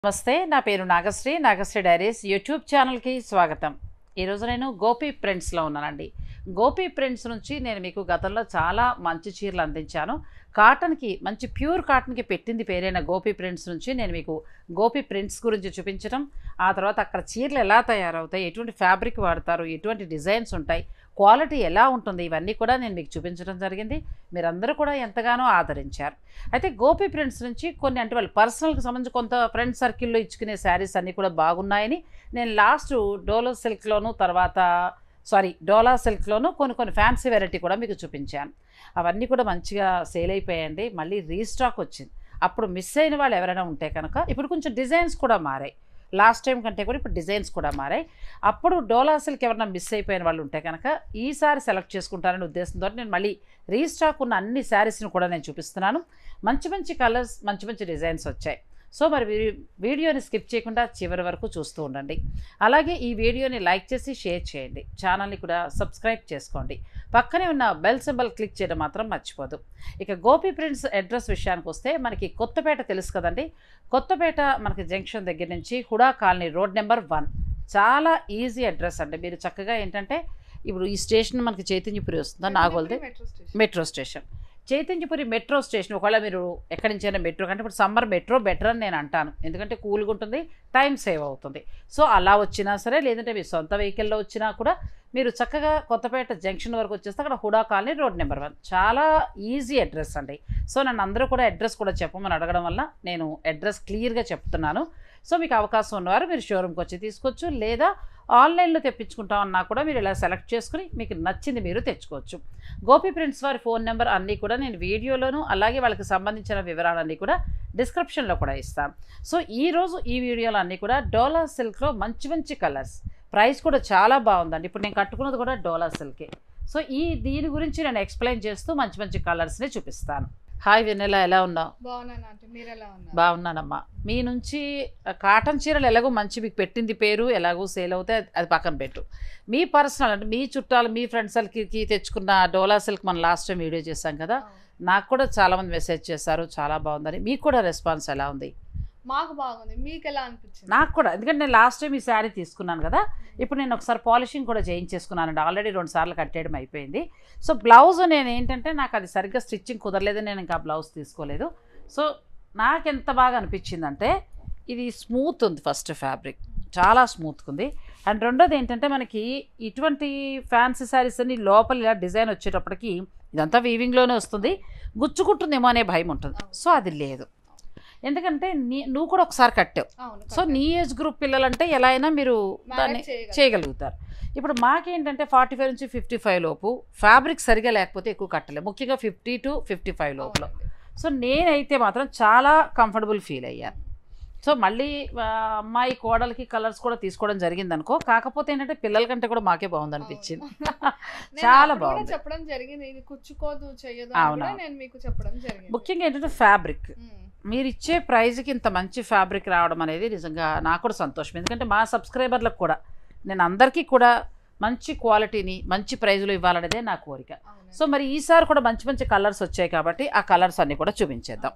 నమస్తే నా పేరు నాగశ్రీ నాగశ్రీ డైరీస్ యూట్యూబ్ ఛానల్కి స్వాగతం ఈరోజు నేను గోపి ప్రింట్స్లో ఉన్నానండి గోపి ప్రింట్స్ నుంచి నేను మీకు గతంలో చాలా మంచి చీరలు అందించాను కాటన్కి మంచి ప్యూర్ కాటన్కి పెట్టింది పేరైన గోపి ప్రింట్స్ నుంచి నేను మీకు గోపి ప్రింట్స్ గురించి చూపించడం ఆ తర్వాత అక్కడ చీరలు ఎలా తయారవుతాయి ఎటువంటి ఫ్యాబ్రిక్ వాడతారు ఎటువంటి డిజైన్స్ ఉంటాయి క్వాలిటీ ఎలా ఉంటుంది ఇవన్నీ కూడా నేను మీకు చూపించడం జరిగింది మీరందరూ కూడా ఎంతగానో ఆదరించారు అయితే గోపి ప్రింట్స్ నుంచి కొన్ని అంటే వాళ్ళు పర్సనల్కి సంబంధించి కొంత ఫ్రెండ్ సర్కిల్లో ఇచ్చుకునే శారీస్ అన్నీ కూడా బాగున్నాయని నేను లాస్ట్ డోలో సిల్క్లోను తర్వాత సారీ డోలా సిల్క్లోను కొన్ని కొన్ని ఫ్యాన్సీ వెరైటీ కూడా మీకు చూపించాను అవన్నీ కూడా మంచిగా సేల్ అయిపోయాయండి మళ్ళీ రీస్టాక్ వచ్చింది అప్పుడు మిస్ అయిన వాళ్ళు ఎవరైనా ఉంటే కనుక ఇప్పుడు కొంచెం డిజైన్స్ కూడా మారాయి లాస్ట్ టైం కంటే కూడా ఇప్పుడు డిజైన్స్ కూడా మారాయి అప్పుడు డోలా సిల్క్ ఎవరైనా మిస్ అయిపోయిన వాళ్ళు ఉంటే కనుక ఈసారి సెలెక్ట్ చేసుకుంటారనే ఉద్దేశంతో నేను మళ్ళీ రీస్టాక్ ఉన్న అన్ని శారీస్ని కూడా నేను చూపిస్తున్నాను మంచి మంచి కలర్స్ మంచి మంచి డిజైన్స్ వచ్చాయి సో మరి వీ- వీడియోని స్కిప్ చేయకుండా చివరి వరకు చూస్తూ ఉండండి అలాగే ఈ వీడియోని లైక్ చేసి షేర్ చేయండి ఛానల్ని కూడా సబ్స్క్రైబ్ చేసుకోండి పక్కనే ఉన్న బెల్ సింబల్ క్లిక్ చేయడం మాత్రం మర్చిపోదు ఇక గోపి ప్రింట్స్ అడ్రస్ విషయానికి వస్తే మనకి కొత్తపేట తెలుసు కదండి కొత్తపేట మనకి జంక్షన్ దగ్గర నుంచి HUDA colony road number one చాలా ఈజీ అడ్రస్ అండి మీరు చక్కగా ఏంటంటే ఇప్పుడు ఈ స్టేషన్ మనకి చైతన్యపురి వస్తుందా నాగోల్ది metro station metro station Chaitanyapuri metro station ఒకవేళ మీరు ఎక్కడి నుంచైనా మెట్రో కంటే ఇప్పుడు సమ్మర్ మెట్రో బెటర్ అని నేను అంటాను ఎందుకంటే కూల్గా ఉంటుంది టైం సేవ్ అవుతుంది సో అలా వచ్చినా సరే లేదంటే మీ సొంత వెహికల్లో వచ్చినా కూడా మీరు చక్కగా కొత్తపేట జంక్షన్ వరకు వచ్చేస్తే అక్కడ HUDA colony road number one చాలా ఈజీ అడ్రస్ అండి సో నన్ను అందరూ కూడా అడ్రస్ కూడా చెప్పమని అడగడం వల్ల నేను అడ్రస్ క్లియర్గా చెప్తున్నాను సో మీకు అవకాశం ఉన్నవారు మీరు షోరూమ్కి వచ్చి తీసుకోవచ్చు లేదా ఆన్లైన్లో తెప్పించుకుంటామన్నా కూడా మీరు ఇలా సెలెక్ట్ చేసుకుని మీకు నచ్చింది మీరు తెచ్చుకోవచ్చు గోపి ప్రింట్స్ వారి ఫోన్ నెంబర్ అన్నీ కూడా నేను వీడియోలోను అలాగే వాళ్ళకి సంబంధించిన వివరాలన్నీ కూడా డిస్క్రిప్షన్లో కూడా ఇస్తాను సో ఈరోజు ఈ వీడియోలో అన్నీ కూడా డోలా సిల్క్లో మంచి మంచి కలర్స్ ప్రైస్ కూడా చాలా బాగుందండి ఇప్పుడు నేను కట్టుకున్నది కూడా డోలా సిల్కే సో ఈ దీని గురించి నేను ఎక్స్ప్లెయిన్ చేస్తూ మంచి మంచి కలర్స్ని చూపిస్తాను హాయ్ వెన్నెల ఎలా ఉన్నావు బాగున్నాను అంటే మీరు ఎలా ఉన్నారు బాగున్నానమ్మా మీ నుంచి ఆ, కాటన్ చీరలు ఎలాగో మంచి మీకు పెట్టింది పేరు ఎలాగో సేల్ అవుతాయి అది- అది పక్కన పెట్టు మీ పర్సనల్ అంటే మీ చుట్టాలు మీ ఫ్రెండ్స్ సర్కిల్కి తెచ్చుకున్న డోలా సిల్క్ మనం లాస్ట్ టైం వీడియో చేశాం కదా అవును. నాకు కూడా చాలామంది మెసేజ్ చేశారు చాలా బాగుందని మీకు కూడా రెస్పాన్స్ ఎలా ఉంది మాకు బాగుంది మీకు ఎలా అనిపించింది నాకు కూడా ఎందుకంటే నేను లాస్ట్ టైం ఈ శారీ తీసుకున్నాను కదా ఇప్పుడు నేను ఒకసారి పాలిషింగ్ కూడా చేయించేసుకున్నానండి ఆల్రెడీ రెండు సార్లు కట్టేయడం అయిపోయింది సో బ్లౌజ్ నేను ఏంటంటే నాకు అది సరిగ్గా స్టిచ్చింగ్ కుదరలేదు నేను ఇంకా బ్లౌజ్ తీసుకోలేదు సో నాకు ఎంత బాగా అనిపించిందంటే ఇది స్మూత్ ఉంది ఫస్ట్ ఫ్యాబ్రిక్ చాలా స్మూత్గా ఉంది అండ్ రెండోది ఏంటంటే మనకి ఇటువంటి ఫ్యాన్సీ శారీస్ అన్ని లోపల ఇలా డిజైన్ వచ్చేటప్పటికి ఇదంతా వీవింగ్లోనే వస్తుంది గుచ్చుకుంటుందేమో అనే భయం ఉంటుంది సో అది లేదు ఎందుకంటే నీ నువ్వు కూడా ఒకసారి కట్టావు అవును సో నీ ఏజ్ గ్రూప్ పిల్లలంటే ఎలా అయినా మీరు దాన్ని చేయగలం. చేయగలుగుతారు ఇప్పుడు మాకేంటంటే ఫార్టీ ఫైవ్ నుంచి ఫిఫ్టీ ఫైవ్ లోపు ఫ్యాబ్రిక్ సరిగా లేకపోతే ఎక్కువ కట్టలేము ముఖ్యంగా ఫిఫ్టీ టు ఫిఫ్టీ ఫైవ్ లోపల సో నేనైతే మాత్రం చాలా కంఫర్టబుల్ ఫీల్ అయ్యాను సో మళ్ళీ ఆ, అమ్మాయి కోడలికి కలర్స్ కూడా తీసుకోవడం జరిగింది అనుకో కాకపోతే ఏంటంటే పిల్లల కంటే కూడా మాకే బాగుంది అనిపించింది నేను చాలా అప్పుడు కూడా బాగుంది చెప్పడం జరిగింది ఇది కుచ్చుకోదు చెయ్యదు అని అవునా. కూడా నేను మీకు చెప్పడం జరిగింది ముఖ్యంగా ఏంటంటే ఫ్యాబ్రిక్ ఉమ్. మీరు ఇచ్చే ప్రైజ్కి ఇంత మంచి ఫ్యాబ్రిక్ రావడం అనేది నిజంగా నాకు కూడా సంతోషం ఎందుకంటే మా సబ్స్క్రైబర్లకు కూడా నేను అందరికీ కూడా మంచి క్వాలిటీని మంచి ప్రైజ్లో ఇవ్వాలనేదే నా కోరిక అవునండి. సో మరి ఈసారి కూడా మంచి మంచి కలర్స్ వచ్చాయి కాబట్టి ఆ కలర్స్ అన్నీ కూడా చూపించేద్దాం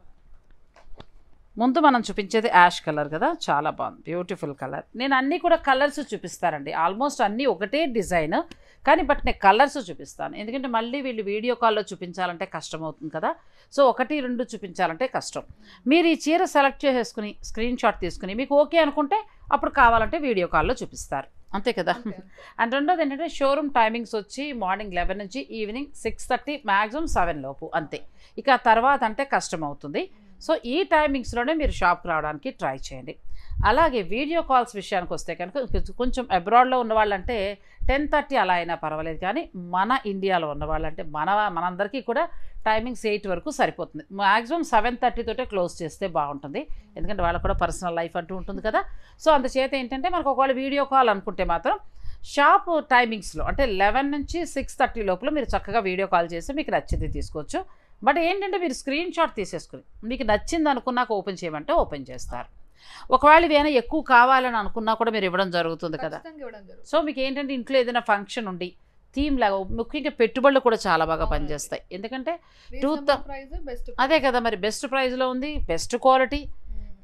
ముందు మనం చూపించేది యాష్ కలర్ కదా చాలా బాగుంది బ్యూటిఫుల్ కలర్ నేను అన్నీ కూడా కలర్స్ చూపిస్తానండి ఆల్మోస్ట్ అన్నీ ఒకటే డిజైన్ కానీ బట్ నేను కలర్స్ చూపిస్తాను ఎందుకంటే మళ్ళీ వీళ్ళు వీడియో కాల్లో చూపించాలంటే కష్టం అవుతుంది కదా సో ఒకటి రెండు చూపించాలంటే కష్టం మీరు ఈ చీర సెలెక్ట్ చేసేసుకుని స్క్రీన్ షాట్ తీసుకుని మీకు ఓకే అనుకుంటే అప్పుడు కావాలంటే వీడియో కాల్లో చూపిస్తారు అంతే కదా అంతే, అంతే. అండ్ రెండోది ఏంటంటే షోరూమ్ టైమింగ్స్ వచ్చి మార్నింగ్ లెవెన్ నుంచి evening six thirty maximum seven లోపు అంతే ఇక ఆ తర్వాత అంటే కష్టం అవుతుంది సో ఈ టైమింగ్స్లోనే మీరు షాప్కి రావడానికి ట్రై చేయండి అలాగే వీడియో కాల్స్ విషయానికి వస్తే కనుక కొంచెం- కొంచెం అబ్రాడ్లో ఉన్న వాళ్ళంటే టెన్ థర్టీ అలా అయినా పర్వాలేదు కానీ మన ఇండియాలో ఉన్న వాళ్ళంటే మన మనందరికీ కూడా టైమింగ్స్ ఎయిట్ వరకు సరిపోతుంది మ్యాక్సిమం సెవెన్ థర్టీతోటే క్లోజ్ చేస్తే బాగుంటుంది ఎందుకంటే వాళ్ళకు కూడా పర్సనల్ లైఫ్ అంటూ ఉంటుంది కదా సో అందుచేత ఏంటంటే మనకు ఒకవేళ వీడియో కాల్ అనుకుంటే మాత్రం షాప్ టైమింగ్స్లో అంటే లెవెన్ నుంచి సిక్స్ థర్టీ లోపల మీరు చక్కగా వీడియో కాల్ చేసి మీకు నచ్చింది తీసుకోవచ్చు బట్ ఏంటంటే మీరు స్క్రీన్ షాట్ తీసేసుకుని మీకు నచ్చింది అనుకున్నాక ఓపెన్ చేయమంటే ఓపెన్ చేస్తారు ఒకవేళ ఇవేమైనా ఎక్కువ కావాలని అనుకున్నా కూడా మీరు ఇవ్వడం జరుగుతుంది కదా ఖచ్చితంగా ఇవ్వడం జరుగుతుంది సో మీకు ఏంటంటే ఇంట్లో ఏదైనా ఫంక్షన్ ఉండి థీమ్ లాగా ముఖ్యంగా పెట్టుబడులు కూడా చాలా బాగా అవునండి. పనిచేస్తాయి ఎందుకంటే రీజనబుల్ ప్రైస్ బెస్ట్ అదే కదా మరి బెస్ట్ ప్రైస్లో ఉంది బెస్ట్ క్వాలిటీ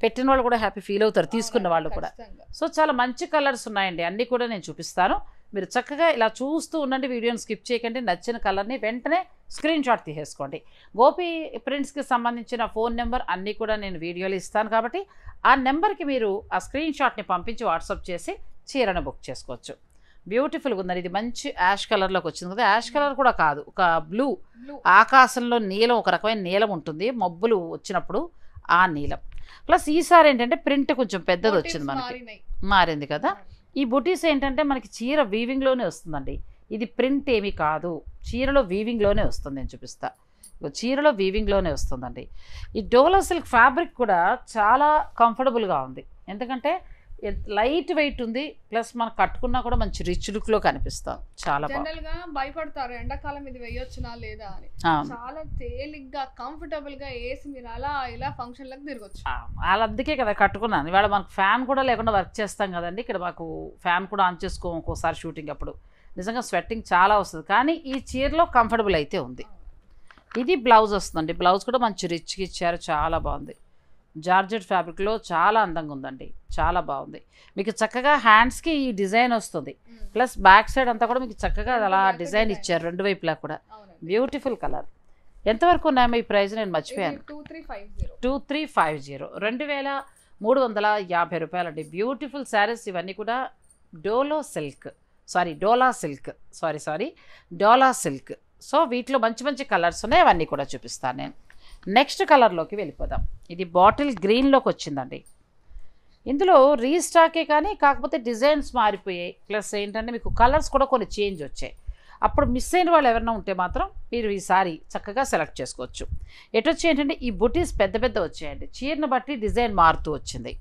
పెట్టిన వాళ్ళు కూడా హ్యాపీ ఫీల్ అవుతారు తీసుకున్న వాళ్ళు కూడా ఖచ్చితంగా. సో చాలా మంచి కలర్స్ ఉన్నాయండి అన్నీ కూడా నేను చూపిస్తాను మీరు చక్కగా ఇలా చూస్తూ ఉండండి వీడియోని స్కిప్ చేయకండి నచ్చిన కలర్ని వెంటనే స్క్రీన్ షాట్ తీసేసుకోండి గోపి ప్రింట్స్కి సంబంధించిన ఫోన్ నెంబర్ అన్నీ కూడా నేను వీడియోలో ఇస్తాను కాబట్టి ఆ నెంబర్కి మీరు ఆ స్క్రీన్ షాట్ని పంపించి వాట్సాప్ చేసి చీరను బుక్ చేసుకోవచ్చు బ్యూటిఫుల్గా ఉందండి ఇది మంచి యాష్ కలర్లోకి వచ్చింది కదా యాష్ కలర్ కూడా కాదు ఒక బ్లూ Blue. ఆకాశంలో నీలం ఒక రకమైన నీలం ఉంటుంది మబ్బులు వచ్చినప్పుడు ఆ నీలం ప్లస్ ఈసారి ఏంటంటే ప్రింట్ కొంచెం పెద్దది Motifs వచ్చింది మనకి మారినాయి. మారింది కదా ఈ బుటీస్ ఏంటంటే మనకి చీర వీవింగ్లోనే వస్తుందండి ఇది ప్రింట్ ఏమీ కాదు చీరలో వీవింగ్లోనే వస్తుంది నేను చూపిస్తా ఇగో చీరలో వీవింగ్లోనే వస్తుందండి ఈ డోలా సిల్క్ ఫ్యాబ్రిక్ కూడా చాలా కంఫర్టబుల్గా ఉంది ఎందుకంటే లైట్ వెయిట్ ఉంది ప్లస్ మనం కట్టుకున్నా కూడా మంచి రిచ్ లుక్లో కనిపిస్తాం చాలా బాగుంది జనరల్ గా భయపడతారు ఎండాకాలం ఇది వేయొచ్చునా లేదా అని అవును. చాలా తేలిగ్గా కంఫర్టబుల్ గా వేసి మీరు అలా ఇలా ఫంక్షన్ లకు తిరగొచ్చు ఆ, వాళ్ళ అందుకే కదా కట్టుకున్నాను ఇవాళ మనకు ఫ్యాన్ కూడా లేకుండా వర్క్ చేస్తాం కదండి ఇక్కడ మాకు ఫ్యాన్ కూడా ఆన్ చేసుకోము ఒక్కోసారి షూటింగ్ అప్పుడు నిజంగా స్వెట్టింగ్ చాలా వస్తుంది కానీ ఈ చీరలో కంఫర్టబుల్ అయితే ఉంది ఇది బ్లౌజ్ వస్తుందండి బ్లౌజ్ కూడా మంచి రిచ్గా ఇచ్చారు చాలా బాగుంది జార్జెట్ ఫ్యాబ్రిక్లో చాలా అందంగా ఉందండి చాలా బాగుంది మీకు చక్కగా హ్యాండ్స్కి ఈ డిజైన్ వస్తుంది ప్లస్ బ్యాక్ సైడ్ అంతా కూడా మీకు చక్కగా అలా Back డిజైన్ design. ఇచ్చారు రెండు వైపులా కూడా అవునండి బ్యూటిఫుల్ కలర్ ఎంతవరకు ఉన్నాయో ఈ ప్రైస్ నేను మర్చిపోయాను two three five zero two three five zero రెండు వేల మూడు వందల యాభై రూపాయలండి బ్యూటిఫుల్ శారీస్ ఇవన్నీ కూడా Dolo silk sorry Dola silk sari sari Dola silk so వీటిలో మంచి మంచి కలర్స్ ఉన్నాయి అవన్నీ కూడా చూపిస్తాను నేను నెక్స్ట్ కలర్లోకి వెళ్ళిపోదాం ఇది బాటిల్ గ్రీన్లోకి వచ్చిందండి ఇందులో రీస్టాకే కానీ కాకపోతే డిజైన్స్ మారిపోయాయి ప్లస్ ఏంటంటే మీకు కలర్స్ కూడా కొన్ని చేంజ్ వచ్చాయి అప్పుడు మిస్ అయిన వాళ్ళు ఎవరైనా ఉంటే మాత్రం మీరు ఈసారి చక్కగా సెలెక్ట్ చేసుకోవచ్చు ఎటు వచ్చి ఏంటంటే ఈ బుటీస్ పెద్ద పెద్ద వచ్చాయండి చీరను బట్టి డిజైన్ మారుతూ వచ్చింది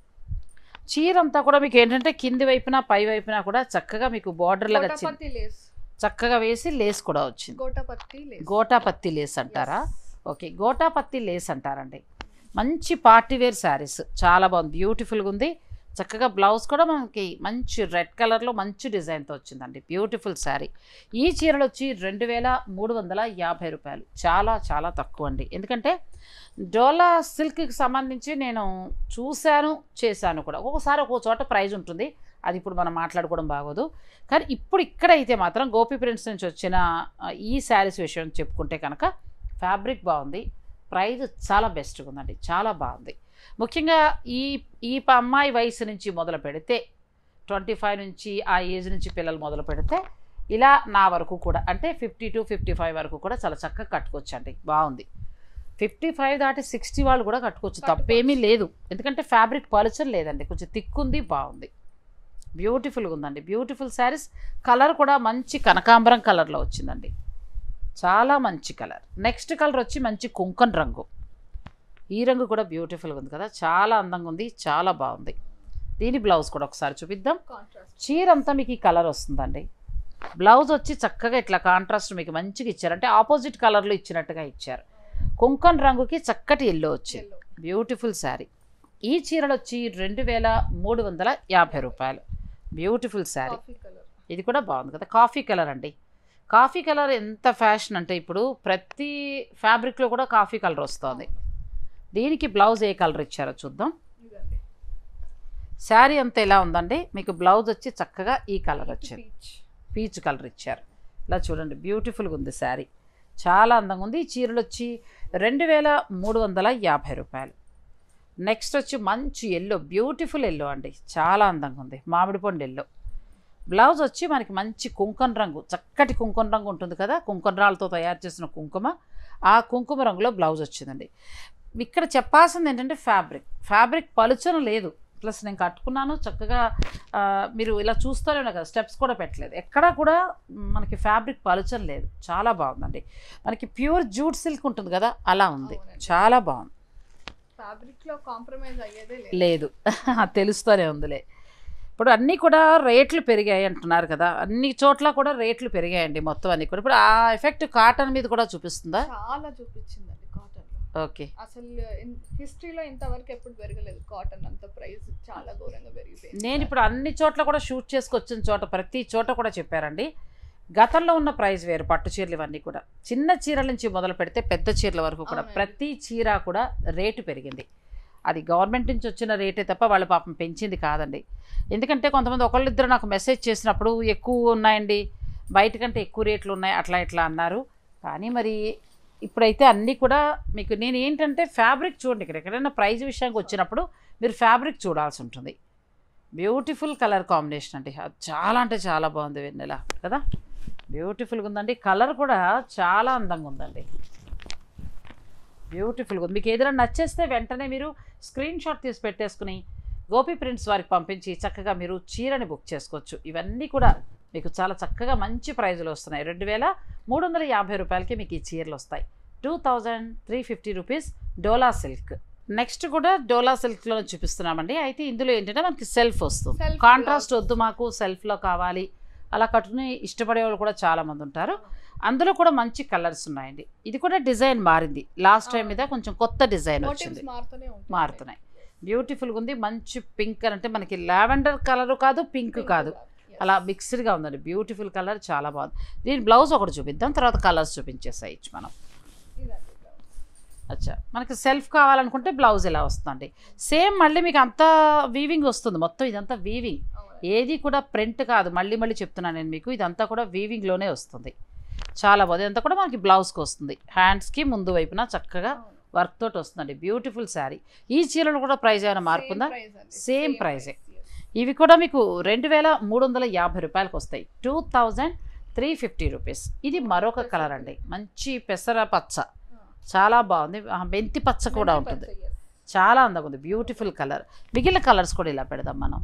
చీర అంతా కూడా మీకు ఏంటంటే కింది వైపున పై వైపున కూడా చక్కగా మీకు బార్డర్ లాగా చిన్న- గోటాపత్తి లేస్ చక్కగా వేసి లేస్ కూడా వచ్చింది గోటాపత్తి లేస్ గోటాపత్తి లేస్ అంటారా ఓకే గోటాపత్తి లేస్ అంటారండి మంచి పార్టీ వేర్ శారీస్ చాలా బాగుంది బ్యూటిఫుల్గా ఉంది చక్కగా బ్లౌజ్ కూడా మనకి మంచి రెడ్ కలర్లో మంచి డిజైన్తో వచ్చిందండి బ్యూటిఫుల్ శారీ ఈ చీరలు వచ్చి రెండు వేల మూడు వందల యాభై రూపాయలు చాలా చాలా తక్కువ అండి ఎందుకంటే డోలా సిల్క్కి సంబంధించి నేను చూశాను చేశాను కూడా ఒక్కొక్కసారి ఒక్కో చోట ప్రైజ్ ఉంటుంది అది ఇప్పుడు మనం మాట్లాడుకోవడం బాగోదు కానీ ఇప్పుడు ఇక్కడైతే మాత్రం గోపి ప్రింట్స్ నుంచి వచ్చిన ఆ, ఈ శారీస్ విషయం చెప్పుకుంటే కనుక ఫ్యాబ్రిక్ బాగుంది ప్రైస్ చాలా బెస్ట్గా ఉందండి చాలా బాగుంది ముఖ్యంగా ఈ ఈ ప- అమ్మాయి వయసు నుంచి మొదలు పెడితే ట్వంటీ ఫైవ్ నుంచి ఆ ఏజ్ నుంచి పిల్లలు మొదలు పెడితే ఇలా నా వరకు కూడా అంటే ఫిఫ్టీ టు ఫిఫ్టీ ఫైవ్ వరకు కూడా చాలా చక్కగా కట్టుకోవచ్చు అండి బాగుంది ఫిఫ్టీ ఫైవ్ దాటి సిక్స్టీ వాళ్ళు కూడా కట్టుకోవచ్చు తప్పేమీ లేదు ఎందుకంటే ఫ్యాబ్రిక్ పలుచర్ లేదండి కొంచెం తిక్కుంది బాగుంది బ్యూటిఫుల్గా ఉందండి బ్యూటిఫుల్ శారీస్ కలర్ కూడా మంచి కనకాంబరం కలర్లో వచ్చిందండి చాలా మంచి కలర్ నెక్స్ట్ కలర్ వచ్చి మంచి కుంకన్ రంగు ఈ రంగు కూడా బ్యూటిఫుల్గా ఉంది కదా చాలా అందంగా ఉంది చాలా బాగుంది దీని బ్లౌజ్ కూడా ఒకసారి చూపిద్దాం కాంట్రాస్ట్ చీర అంతా మీకు ఈ కలర్ వస్తుందండి బ్లౌజ్ వచ్చి చక్కగా ఇట్లా కాంట్రాస్ట్ మీకు మంచిగా ఇచ్చారు అంటే ఆపోజిట్ కలర్లో ఇచ్చినట్టుగా ఇచ్చారు కుంకన్ రంగుకి చక్కటి ఎల్లో వచ్చింది బ్యూటిఫుల్ శారీ ఈ చీరలు వచ్చి రెండు వేల మూడు వందల యాభై రూపాయలు బ్యూటిఫుల్ శారీ కాఫీ కలర్ ఇది కూడా బాగుంది కదా కాఫీ కలర్ అండి కాఫీ కలర్ ఎంత ఫ్యాషన్ అంటే ఇప్పుడు ప్రతి ఫ్యాబ్రిక్లో కూడా కాఫీ కలర్ వస్తుంది దీనికి బ్లౌజ్ ఏ కలర్ ఇచ్చారో చూద్దాం ఇదండి శారీ అంతా ఎలా ఉందండి మీకు బ్లౌజ్ వచ్చి చక్కగా ఈ కలర్ వచ్చింది పీచ్ పీచ్ కలర్ ఇచ్చారు ఇలా చూడండి బ్యూటిఫుల్గా ఉంది శారీ చాలా అందంగా ఉంది ఈ చీరలు వచ్చి రెండు వేల మూడు వందల యాభై రూపాయలు నెక్స్ట్ వచ్చి మంచి ఎల్లో బ్యూటిఫుల్ ఎల్లో అండి చాలా అందంగా ఉంది మామిడి పండు ఎల్లో బ్లౌజ్ వచ్చి మనకి మంచి కుంకుమ రంగు చక్కటి కుంకుమ రంగు ఉంటుంది కదా కుంకుమ రాళ్ళతో తయారు చేసిన కుంకుమ ఆ కుంకుమ రంగులో బ్లౌజ్ వచ్చిందండి ఇక్కడ చెప్పాల్సింది ఏంటంటే ఫ్యాబ్రిక్ ఫ్యాబ్రిక్ పలుచన లేదు ప్లస్ నేను కట్టుకున్నాను చక్కగా ఆ, మీరు ఇలా చూస్తూనే ఉన్నారు కదా స్టెప్స్ కూడా పెట్టలేదు ఎక్కడా కూడా మనకి ఫ్యాబ్రిక్ పలుచన లేదు చాలా బాగుందండి మనకి ప్యూర్ జూట్ సిల్క్ ఉంటుంది కదా అలా ఉంది అవునండి. చాలా బాగుంది ఫ్యాబ్రిక్ లో కాంప్రమైజ్ అయ్యేదే లేదు లేదు తెలుస్తూనే ఉందిలే ఇప్పుడు అన్నీ కూడా రేట్లు పెరిగాయి అంటున్నారు కదా అన్ని చోట్ల కూడా రేట్లు పెరిగాయండి మొత్తం అన్ని కూడా ఇప్పుడు ఆ ఎఫెక్ట్ కాటన్ మీద కూడా చూపిస్తుందా చాలా చూపించిందండి కాటన్ లో ఓకే అసలు హిస్టరీలో ఇంతవరకు ఎప్పుడు పెరగలేదు కాటన్ అంత ప్రైస్ చాలా ఘోరంగా పెరిగిపోయింది నేను ఇప్పుడు అన్ని చోట్ల కూడా షూట్ చేసుకొచ్చిన చోట ప్రతి చోట కూడా చెప్పారండి గతంలో ఉన్న ప్రైస్ వేరు పట్టు చీరలు ఇవన్నీ కూడా చిన్న చీరల నుంచి మొదలు పెడితే పెద్ద చీరల వరకు కూడా అవునండి. ప్రతి చీర కూడా రేటు పెరిగింది అది గవర్నమెంట్ నుంచి వచ్చిన రేటే తప్ప వాళ్ళు పాపం పెంచింది కాదండి ఎందుకంటే కొంతమంది ఒకళ్ళిద్దరు నాకు మెసేజ్ చేసినప్పుడు ఎక్కువ ఉన్నాయండి బయట కంటే ఎక్కువ రేట్లు ఉన్నాయి అట్లా ఇట్లా అన్నారు కానీ మరి ఇప్పుడైతే అన్నీ కూడా మీకు నేను ఏంటంటే ఫ్యాబ్రిక్ చూడండి ఇక్కడ ఎక్కడైనా ప్రైజ్ విషయానికి వచ్చినప్పుడు మీరు ఫ్యాబ్రిక్ చూడాల్సి ఉంటుంది బ్యూటిఫుల్ కలర్ కాంబినేషన్ అండి అది చాలా అంటే చాలా బాగుంది వెన్నెల కదా బ్యూటిఫుల్గా ఉందండి కలర్ కూడా చాలా అందంగా ఉందండి బ్యూటిఫుల్గా ఉంది మీకు ఏదైనా నచ్చేస్తే వెంటనే మీరు స్క్రీన్ షాట్ తీసి పెట్టేసుకుని గోపి ప్రింట్స్ వారికి పంపించి చక్కగా మీరు చీరని బుక్ చేసుకోవచ్చు ఇవన్నీ కూడా మీకు చాలా చక్కగా మంచి ప్రైజులు వస్తున్నాయి రెండు వేల మూడు వందల యాభై రూపాయలకి మీకు ఈ చీరలు వస్తాయి two thousand three fifty rupees Dola silk next కూడా డోలా సిల్క్లో చూపిస్తున్నామండి అయితే ఇందులో ఏంటంటే మనకి సెల్ఫ్ వస్తుంది Self కాంట్రాస్ట్ వద్దు మాకు సెల్ఫ్లో కావాలి అలా కట్టుకుని ఇష్టపడే వాళ్ళు కూడా చాలామంది ఉంటారు అందులో కూడా మంచి కలర్స్ ఉన్నాయండి ఇది కూడా డిజైన్ మారింది లాస్ట్ టైం మీద కొంచెం కొత్త డిజైన్ వచ్చింది మోటివ్స్ మారుతూనే ఉంటాయి మారుతున్నాయి బ్యూటిఫుల్గా ఉంది మంచి పింక్ అని అంటే మనకి లావెండర్ కలర్ కాదు పింక్ కాదు Yes. అలా మిక్స్డ్గా ఉందండి బ్యూటిఫుల్ కలర్ చాలా బాగుంది దీని బ్లౌజ్ ఒకటి చూపిద్దాం తర్వాత కలర్స్ చూపించేసేయచ్చు మనం ఇదండి blouse. అచ్చా మనకి సెల్ఫ్ కావాలనుకుంటే బ్లౌజ్ ఇలా వస్తుందండి సేమ్ మళ్ళీ మీకు అంతా వీవింగ్ వస్తుంది మొత్తం ఇదంతా వీవింగ్ అవునండి. ఏది కూడా ప్రింట్ కాదు మళ్ళీ మళ్ళీ చెప్తున్నాను నేను మీకు ఇదంతా కూడా వీవింగ్లోనే వస్తుంది చాలా బాగుంది ఇదంతా కూడా మనకి బ్లౌజ్కి వస్తుంది హ్యాండ్స్కి ముందు వైపున చక్కగా అవును. వర్క్ తోటి వస్తుందండి బ్యూటిఫుల్ శారీ ఈ చీరలో కూడా ప్రైస్ ఏమైనా మార్పు ఉందా Same price అండి. Same Same price. price, yes. ఇవి కూడా మీకు రెండు వేల మూడు వందల యాభై రూపాయలకు వస్తాయి two thousand three fifty rupees ఇది మరొక కలర్ అండి మంచి పెసర పచ్చ ఆ. చాలా బాగుంది ఆ, మెంతి పచ్చ కూడా మెంతి ఉంటుంది పచ్చ, yes. చాలా అందంగా ఉంది బ్యూటిఫుల్ కలర్ మిగిలిన కలర్స్ కూడా ఇలా పెడదాం మనం